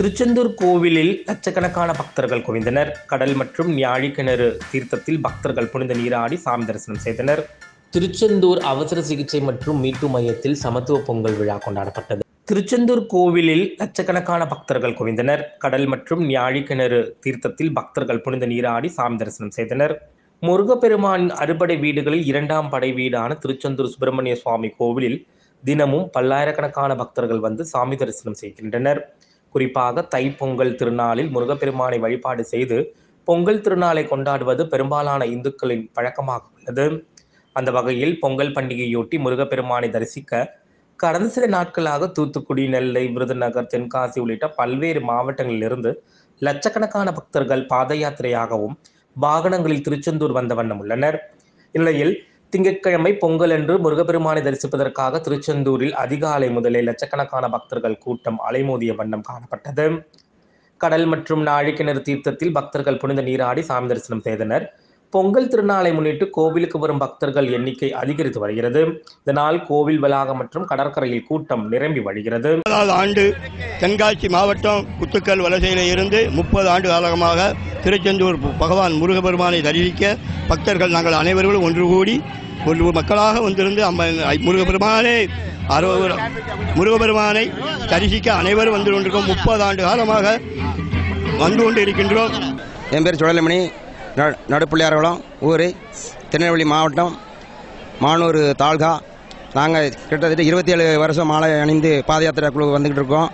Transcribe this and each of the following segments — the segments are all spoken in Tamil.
திருச்செந்தூர் கோவிலில் லட்சக்கணக்கான பக்தர்கள் குவிந்தனர் கடல் மற்றும் ஞாழிக்கிணறு தீர்த்தத்தில் பக்தர்கள் புனித நீராடி சாமி தரிசனம் செய்தனர் திருச்செந்தூர் அவசர சிகிச்சை மற்றும் மீட்பு மையத்தில் சமத்துவ பொங்கல் விழா கொண்டாடப்பட்டது திருச்செந்தூர் கோவிலில் லட்சக்கணக்கான பக்தர்கள் குவிந்தனர் கடல் மற்றும் ஞாழிக்கிணறு தீர்த்தத்தில் பக்தர்கள் புனித நீராடி சாமி தரிசனம் செய்தனர் முருகப்பெருமானின் அறுபடை வீடுகளில் இரண்டாம் படை வீடான திருச்செந்தூர் சுப்பிரமணிய சுவாமி கோவிலில் தினமும் பல்லாயிரக்கணக்கான பக்தர்கள் வந்து சாமி தரிசனம் செய்கின்றனர் குறிப்பாக தைப்பொங்கல் திருநாளில் முருகப்பெருமானை வழிபாடு செய்து பொங்கல் திருநாளை கொண்டாடுவது பெரும்பாலான இந்துக்களின் பழக்கமாக உள்ளது அந்த வகையில் பொங்கல் பண்டிகையொட்டி முருகப்பெருமானை தரிசிக்க கடந்த சில நாட்களாக தூத்துக்குடி நெல்லை விருதுநகர் தென்காசி உள்ளிட்ட பல்வேறு மாவட்டங்களிலிருந்து லட்சக்கணக்கான பக்தர்கள் பாத யாத்திரையாகவும் வாகனங்களில் திருச்செந்தூர் வந்த வண்ணம் உள்ளனர் இந்நிலையில் திங்கட்கிழமை பொங்கல் அன்று முருகப்பெருமானை தரிசிப்பதற்காக திருச்செந்தூரில் அதிகாலை முதலே லட்சக்கணக்கான பக்தர்கள் கூட்டம் அலைமோதிய வண்ணம் காணப்பட்டது கடல் மற்றும் நாழிக்கிணறு தீர்த்தத்தில் பக்தர்கள் புனித நீராடி சாமி தரிசனம் செய்தனர் பொங்கல் திருநாளை முன்னிட்டு கோவிலுக்கு வரும் பக்தர்கள் எண்ணிக்கை அதிகரித்து வருகிறது இதனால் கோவில் வளாகம் மற்றும் கடற்கரையில் கூட்டம் நிரம்பி வழிகிறது முப்பதாவது ஆண்டு தென்காசி மாவட்டம் குத்துக்கல் வலசையில் இருந்து முப்பது ஆண்டு காலமாக திருச்செந்தூர் பகவான் முருகபெருமானை தரிசிக்க பக்தர்கள் நாங்கள் அனைவர்களும் ஒன்று கூடி ஒரு மக்களாக வந்திருந்து அம்ம முருகபெருமானை அறுபது முருகபெருமானை தரிசிக்க அனைவரும் வந்து கொண்டிருக்கோம் முப்பது ஆண்டு காலமாக வந்து கொண்டு இருக்கின்றோம் என் பேர் சுடலமணி ந- நடுப்புள்ளியார்குளம் ஊர் திருநெல்வேலி மாவட்டம் மானூர் தாலுகா நாங்கள் கிட்டத்தட்ட இருபத்தி ஏழு வருஷம் மாலை அணிந்து பாத யாத்திரை குழு வந்துக்கிட்டு இருக்கோம்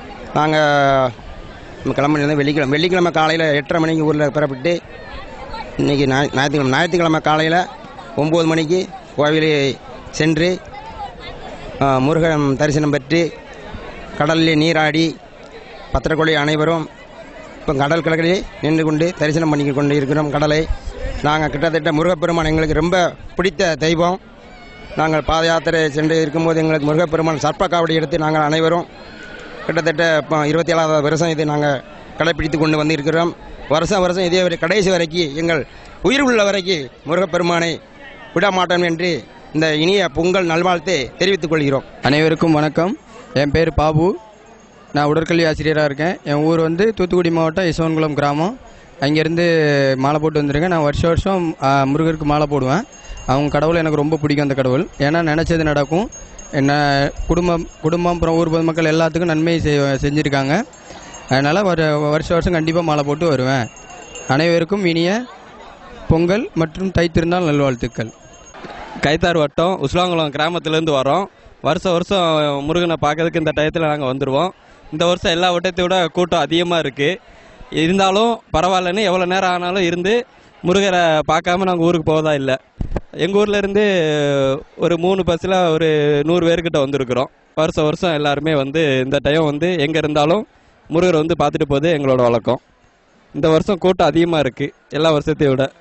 நாங்கள் கிளம்பினது வெள்ளிக்கிழமை வெள்ளிக்கிழமை காலையில் எட்டரை மணிக்கு ஊரில் புறப்பட்டு இன்றைக்கி ஞாய் ஞாயிற்றுக்கிழமை ஞாயிற்றுக்கிழமை காலையில் ஒம்பது மணிக்கு கோவிலை சென்று ஆ, முருகன் தரிசனம் பெற்று கடலில் நீராடி பத்திரக்கொழி அனைவரும் இப்போ கடல் கடலிலே நின்று கொண்டு தரிசனம் பண்ணி கொண்டு இருக்கிறோம் கடலை நாங்கள் கிட்டத்தட்ட முருகப்பெருமான் எங்களுக்கு ரொம்ப பிடித்த தெய்வம் நாங்கள் பாத யாத்திரை சென்று இருக்கும்போது எங்களுக்கு முருகப்பெருமான் சர்ப்ப காவடி எடுத்து நாங்கள் அனைவரும் கிட்டத்தட்ட இப்போ இருபத்தி ஏழாவது வருஷம் இது நாங்கள் கடைப்பிடித்து கொண்டு வந்து இருக்கிறோம் வருஷம் வருஷம் இதே வரை கடைசி வரைக்கும் எங்கள் உயிர் உள்ள வரைக்கும் முருகப்பெருமானை விட மாட்டோம் என்று இந்த இனிய பொங்கல் நல்வாழ்த்தை தெரிவித்துக் கொள்கிறோம் அனைவருக்கும் வணக்கம் என் பேர் பாபு நான் உடற்கல்வி ஆசிரியராக இருக்கேன் என் ஊர் வந்து தூத்துக்குடி மாவட்டம் யசவன்குளம் கிராமம் அங்கேருந்து மாலை போட்டு வந்திருக்கேன் நான் வருஷம் வருஷம் ஆ, முருகருக்கு மாலை போடுவேன் அவங்க கடவுள் எனக்கு ரொம்ப பிடிக்கும் அந்த கடவுள் ஏன்னா நினச்சது நடக்கும் என்ன குடும்பம் குடும்பம் அப்புறம் ஊர் பொதுமக்கள் எல்லாத்துக்கும் நன்மை செய் செஞ்சுருக்காங்க அதனால் வர வருஷம் வருஷம் கண்டிப்பாக மாலை போட்டு வருவேன் அனைவருக்கும் இனிய பொங்கல் மற்றும் தைத்திருநாள் நல்வாழ்த்துக்கள் கைத்தார் வட்டம் உஸ்லாங்குளம் கிராமத்துலேருந்து வரோம் வருஷம் வருஷம் முருகனை பார்க்கறதுக்கு இந்த டயத்தில் நாங்கள் வந்துடுவோம் இந்த வருஷம் எல்லா வட்டத்தை விட கூட்டம் அதிகமாக இருக்குது இருந்தாலும் பரவாயில்லன்னு எவ்வளோ நேரம் ஆனாலும் இருந்து முருகரை பார்க்காம நாங்கள் ஊருக்கு போவதா இல்லை எங்கள் ஊரில் இருந்து ஒரு மூணு பஸ்ஸில் ஒரு நூறு பேர்கிட்ட வந்திருக்கிறோம் வருஷம் வருஷம் எல்லாருமே வந்து இந்த டைம் வந்து எங்கே இருந்தாலும் முருகரை வந்து பார்த்துட்டு போகுது எங்களோட வழக்கம் இந்த வருஷம் கூட்டம் அதிகமாக இருக்குது எல்லா வருஷத்தையும் விட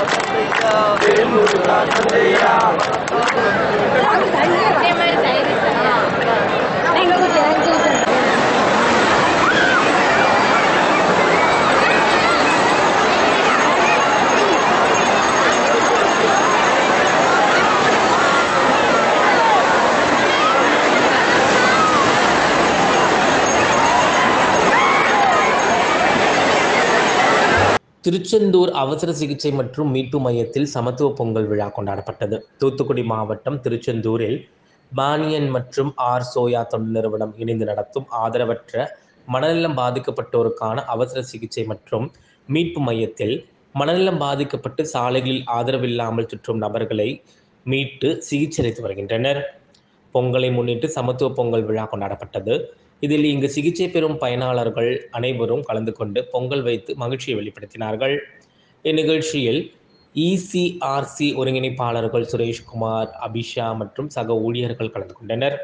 திருச்செந்தூர் அவசர சிகிச்சை மற்றும் மீட்பு மையத்தில் சமத்துவ பொங்கல் விழா கொண்டாடப்பட்டது தூத்துக்குடி மாவட்டம் திருச்செந்தூரில் பானியன் மற்றும் ஆர் சோயா தொண்டு நிறுவனம் இணைந்து நடத்தும் ஆதரவற்ற மனநலம் பாதிக்கப்பட்டோருக்கான அவசர சிகிச்சை மற்றும் மீட்பு மையத்தில் மனநலம் பாதிக்கப்பட்டு சாலைகளில் ஆதரவில்லாமல் சுற்றும் நபர்களை மீட்டு சிகிச்சை அளித்து வருகின்றனர் பொங்கலை முன்னிட்டு சமத்துவ பொங்கல் விழா கொண்டாடப்பட்டது இதில் இங்கு சிகிச்சை பெறும் பயனாளர்கள் அனைவரும் கலந்து கொண்டு பொங்கல் வைத்து மகிழ்ச்சியை வெளிப்படுத்தினார்கள் இந்நிகழ்ச்சியில் இசிஆர்சி ஒருங்கிணைப்பாளர்கள் சுரேஷ்குமார் அபிஷா மற்றும் சக ஊழியர்கள் கலந்து கொண்டனர்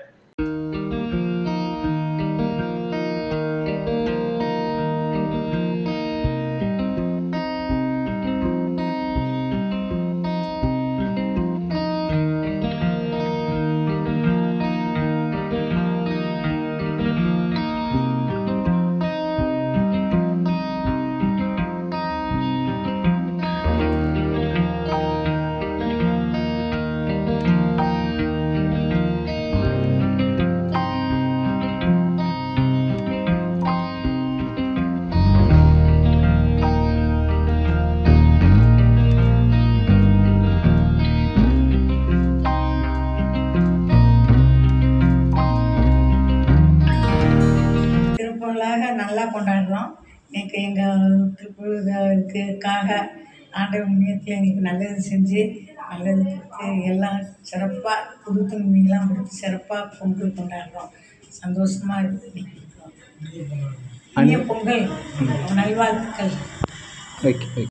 திருப்பலாக நல்லா கொண்டாடுறோம் இன்னைக்கு எங்கள் திருப்பூருக்காக ஆண்டவர் முன்னியத்தில் எங்களுக்கு நல்லது செஞ்சு நல்லது கொடுத்து எல்லாம் சிறப்பாக புது துணிலாம் கொடுத்து சிறப்பாக பொங்கல் கொண்டாடுறோம் சந்தோஷமாக இருக்குது இன்னைக்கு இனிய பொங்கல் நல்வாழ்த்துக்கள் ஓகே ஓகே